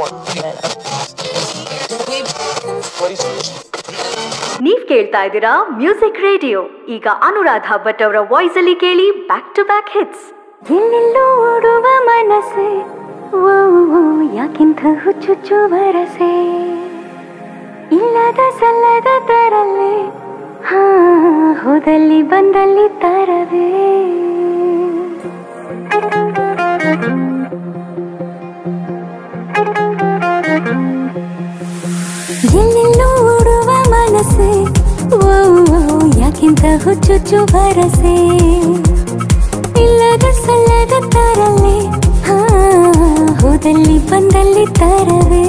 ನೀವ್ ಕೇಳ್ತಾ ಇದ್ದೀರಾ ಮ್ಯೂಸಿಕ್ ರೇಡಿಯೋ ಈಗ ಅನುರಾಧ ಭಟ್ ಅವರ ವಾಯ್ಸ್ ಅಲ್ಲಿ ಕೇಳಿ ಬ್ಯಾಕ್ ಟು ಬ್ಯಾಕ್ ಹಿಟ್ಸ್ ಎಲ್ಲೆಲ್ಲೋ ಓಡುವ ಮನಸ್ಸೆ ಓ, ಓ, ಯಾಕಿಂತ ಹುಚ್ಚುಚ್ಚು ವರಸೆ ಇಲ್ಲದ ಸಲ್ಲದ ತರಲೆ ಹಾ ಹೋದಲ್ಲಿ ಬಂದಲ್ಲಿ ತರವೇ ಎಲ್ಲೆಲ್ಲೋ ಓಡುವ ಮನಸ್ಸೆ ಓ, ಓ, ಯಾಕಿಂತ ಹುಚ್ಚುಚ್ಚು ಭರಸೆ ಇಲ್ಲದ ಸಲ್ಲದ ತರಲೆ ಹಾ ಹೋದಲ್ಲಿ ಬಂದಲ್ಲಿ ತರವೇ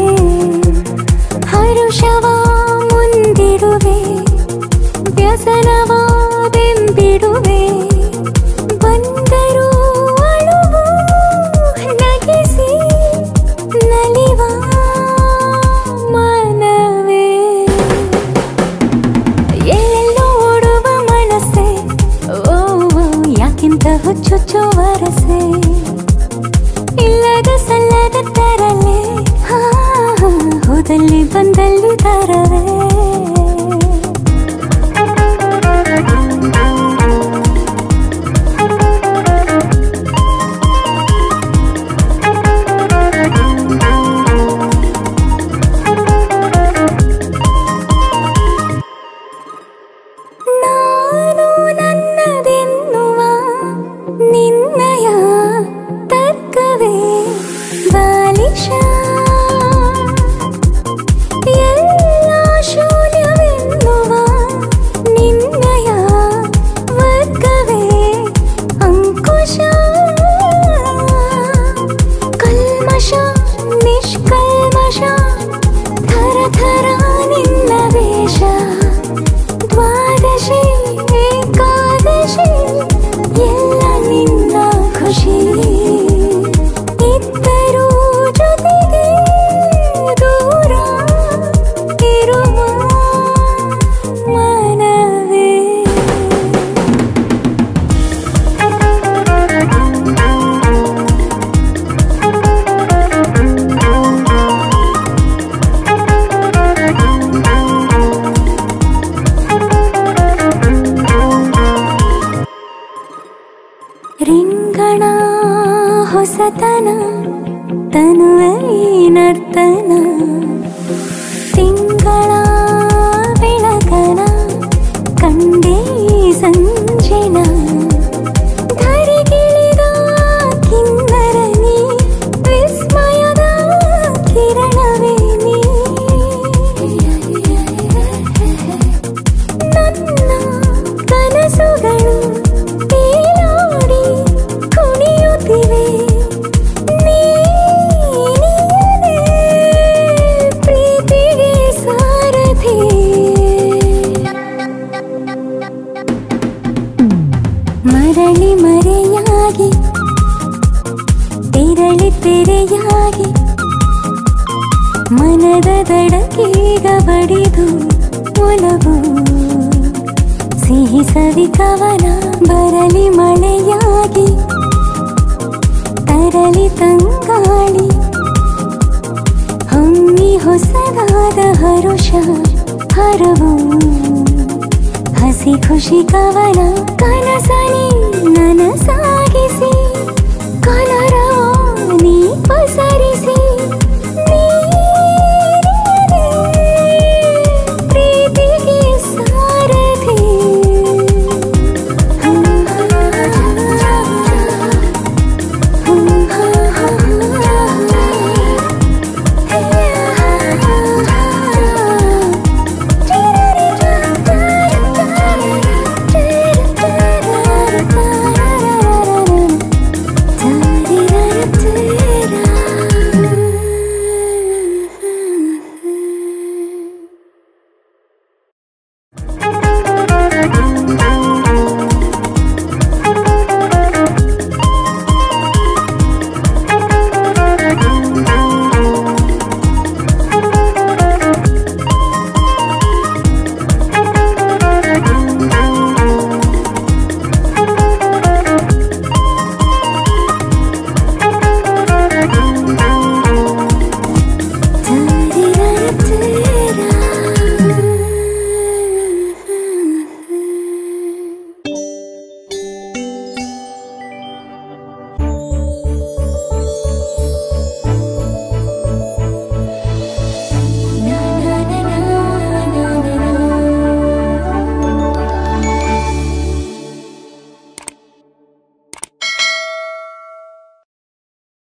ಹರುಷವ ಮುಂದಿಡುವೆ ವ್ಯಸನವ ಬೆಂಬಿಡುವೆ ಬಂದರು ಅಳುವು ನಗಿಸಿ ನಲಿವ ಮನವೇ ಎಲ್ಲೆಲ್ಲೋ ಓಡುವ ಮನಸ್ಸೆ ಓ ಓ, ಯಾಕಿಂತ ಹುಚ್ಚುಚ್ಚು ವರಸೆ ಇಲ್ಲದ ಸಲ್ಲದ ತರಲೆ ಹಾ ಹೋದಲ್ಲಿ ಬಂದಲ್ಲಿ ತರವೇ ನಾನು ನನ್ನದೆನ್ನುವ ನಿನ್ನಯ ತರ್ಕವೇ ಬಾಲಿಶ ಎಲ್ಲ ಶೂನ್ಯವೆನ್ನುವ ನಿನ್ನಯ ವರ್ಗವೇ ಅಂಕುಶ ಕಲ್ಮಶ ನಿಷ್ಕಲ್ಮಶ ಥರ ಥರ ನಿನ್ನ ವೇಷ ದ್ವಾದಶಿ ಏಕಾದಶಿ ಎಲ್ಲ ನಿನ್ನ ಖುಷಿ ಇದ್ದರೂ ಜೊತೆಗೆ ದೂರ ಇರುವ ಮನವೇ ರಿಂಗಣ ಹೊಸತನ ತನುವೈ ನರ್ತನ ತಿಂಗಳ ಬೆಳಕನ ಕಂಡೇ ಸಂಜೆನ ಧರಿಗಿಳಿದ ಕಿನ್ನರನಿ ವಿಸ್ಮಯದ ಕಿರಣವೇ ನೀ ನನ್ನ ಕನಸುಗಳು ತೇಲಾಡಿ ಕುಣಿಯುತ್ತಿವೆ ನೀನಿಯೇ ಪ್ರೀತಿಗೆ ಸಾರಥಿ ಮರಳಿ ಮರೆಯಾಗಿ ತೆರಳಿ ತೆರೆಯಾಗಿ ಮನದ ದಡಕೀಗ ಬಡಿದು ಒಲವು ಸಿಹಿ ಸವಿ ಕವನ ಬರಲಿ ಮಳೆಯಾಗಿ ತರಲಿ ತಂಗಾಳಿ ಹಮ್ಮಿ ಹೊಸದಾದ ಹರುಷ ಹರವು ಹಸಿ ಖುಷಿ ಕವನ ಕನಸನಿ ನನಸಾಗಿಸಿ